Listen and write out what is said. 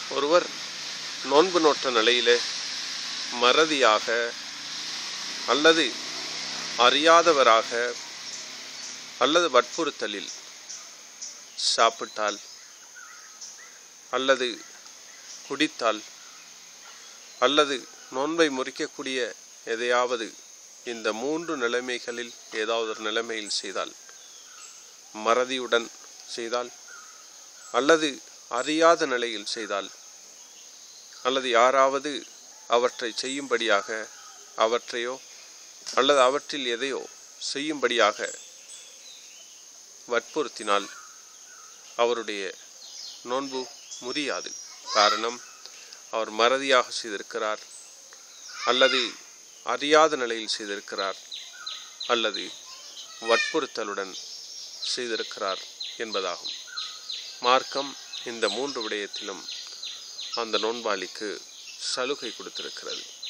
ஒருவர் நோன்பு நோட்ட நிலையிலே மறதியாக அல்லது அறியாதவராக அல்லது வற்புறுத்தலில் சாப்பிட்டால் அல்லது குடித்தால் அல்லது நோன்பை முறிக்கக்கூடிய எதையாவது இந்த மூன்று நிலைமைகளில் ஏதாவது ஒரு நிலைமையில் செய்தால் மறதியுடன் செய்தால் அல்லது அறியாத நிலையில் செய்தால் அல்லது யாராவது அவற்றை செய்யும்படியாக அவற்றையோ அல்லது அவற்றில் எதையோ செய்யும்படியாக வற்புறுத்தினால் அவருடைய நோன்பு முறியாது காரணம் அவர் மறதியாக செய்திருக்கிறார் அல்லது அறியாத நிலையில் செய்திருக்கிறார் அல்லது வற்புறுத்தலுடன் செய்திருக்கிறார் என்பதாகும் மார்க்கம் இந்த மூன்று விடயத்திலும் அந்த நோன்பாளிக்கு சலுகை கொடுத்திருக்கிறது